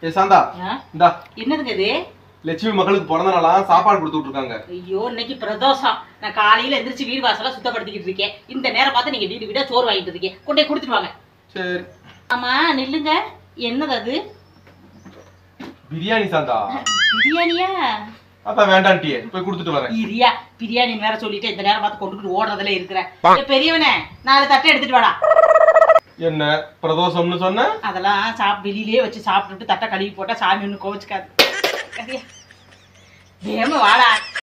ஏ சாந்தா ஆ? இந்தா என்னதுங்க இது லட்சுமி மகளுக்கு பிறந்த நாளாம் சாப்பாடு கொடுத்துட்டு இருக்காங்க ஐயோ இன்னைக்கு பிரதோஷம் நான் காலையில எந்திரிச்சு வீடு வாசலாம் சுத்தப்படுத்திக்கிட்டு இருக்கேன் இந்த நேரம் பார்த்து நீங்க வீடு வீடா சோறு வாங்கிட்டு இருக்கீங்க கொண்டு போய் கொடுத்துட்டு வாங்க சரி ஆமா நில்லுங்க என்னது அது பிரியாணி சாந்தா பிரியாணியா அதான் வேண்டான்ட்டியே போய் கொடுத்துட்டு வரேன் இரியா பிரியாணி வேற சொல்லிட்டு இந்த நேரம் பார்த்து கொண்டுட்டு ஓடுறதுல இருக்கிறேன் ஏய், பெரியவனே நாலு தட்டை எடுத்துட்டு வாடா என்ன பிரதோஷம்னு சொன்ன அதெல்லாம் சாப் வெளியிலே வச்சு சாப்பிட்டுட்டு தட்டை கழுவி போட்டா சாமி ஒன்று கோவிச்சுக்காது சரியா வேம வாடா